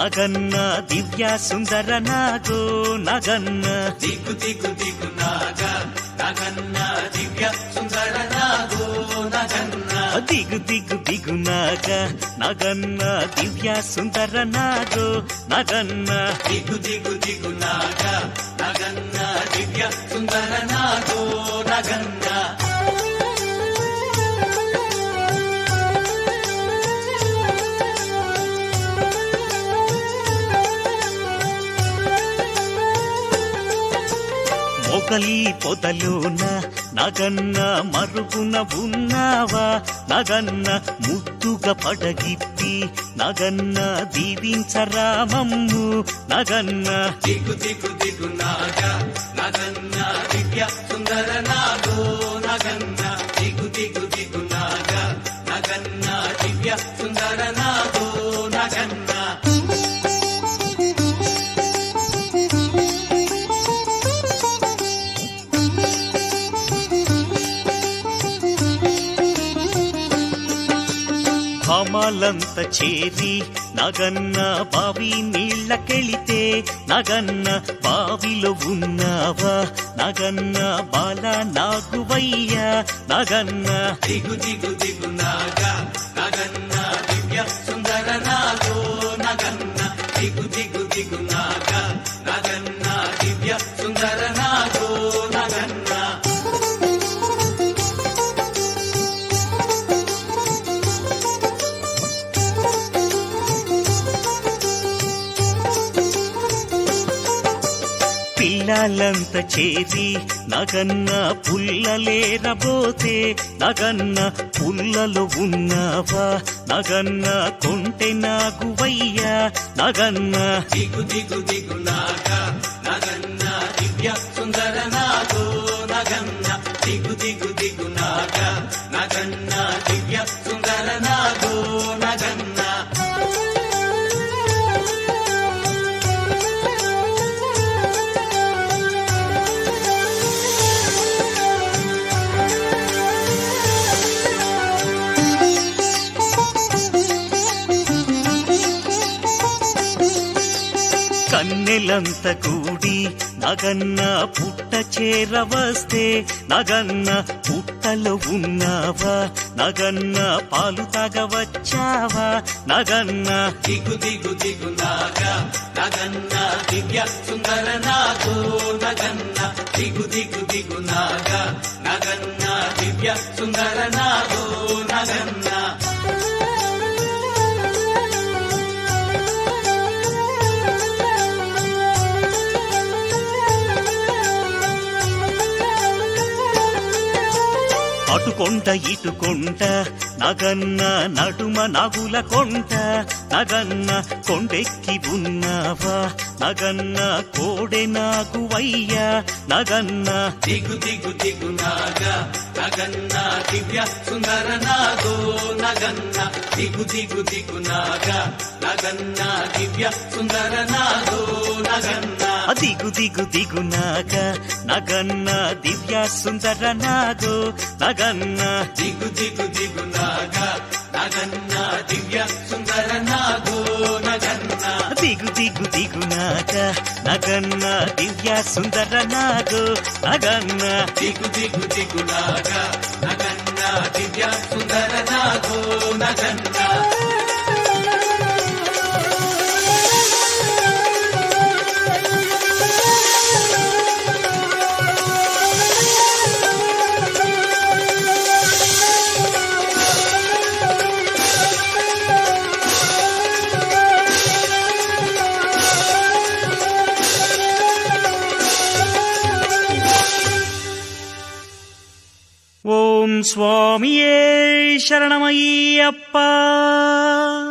నగన్న దివ్య సుందర నాగో నగన్న దిగు దిగు దిగు నాగ నగన్న దివ్య సుందర నాగో నగన్న దిగు దిగు దిగు నాగ నగన్న దివ్య సుందర నాగో నగన్న దిగు దిగు దిగు నాగ నగన్న దివ్య సుందర నాగో నగన్న మొగలి పొదలోన నగన్న మరుగున ఉన్నావా నగన్న ముద్దుగా పడగిప్పి నగన్న దీవించరామమ్ము నగన్న దిగు దిగు దిగు నాగ నగన్న దివ్య సుందర నాగో నగన్న దిగు దిగు దిగు నాగ నగన్న దివ్య సుందర నాగో నగన్న భామాలంత చేరి నగన్న బావి నీళ్ళకెళితే నగన్న బావిలో ఉన్నావా నగన్న బాల నాగువయ్యా నగన్న దిగు దిగు దిగు నాగ నగన్న దివ్య సుందర నాగో నగన్న దిగు దిగు దిగు నాగ నగన్న దివ్య సుందర నాగో నగన్న పిల్లలంత చేరి నగన్న పుల్లలేరబోతే నగన్న పుల్లలో ఉన్నావా నగన్న కొంటె నాగువయ్యా నగన్న దిగు దిగు దిగు నాగ నగన్న దివ్య సుందర నాగో నగన్న దిగు దిగు దిగు నాగ నగన్న దివ్య సుందర నాగో నగన్న కన్నెలంత కూడి నగన్న పుట్ట చేరవస్తే నగన్న పుట్టలో ఉన్నావా నగన్న పాలు తాగవచ్చావా నగన్న దిగు దిగు దిగు నాగ నగన్న దివ్య సుందర నాగో నగన్న దిగు దిగు దిగు నాగ నగన్న దివ్య సుందర నాగో నగన్న అటుకొంట ఇటుకొంట నగన్న నడుమ నగుల కొంట నగన్న కొండెక్కి ఉన్నావా నగన్న కోడె నాగువయ్యా నగన్న దిగు దిగు దిగు నాగ నగన్న దివ్య సుందర నాగో నగన్న దిగు దిగు దిగు నాగ నగన్న దివ్య సుందర నాగో నగన్న దిగు దిగు దిగు నాగ నగన్న దివ్య సుందర నాగో నగన్న దిగు దిగు దిగు నాగ నగన్న దివ్య సుందర నాగో నగన్న దిగు దిగు దిగు నాగ నగన్న దివ్య సుందర నాగో నగన్న దిగు దిగు దిగు నాగ నగన్న దివ్య సుందర నాగో నగన్న ఓం స్వామియే శరణమయ్యప్ప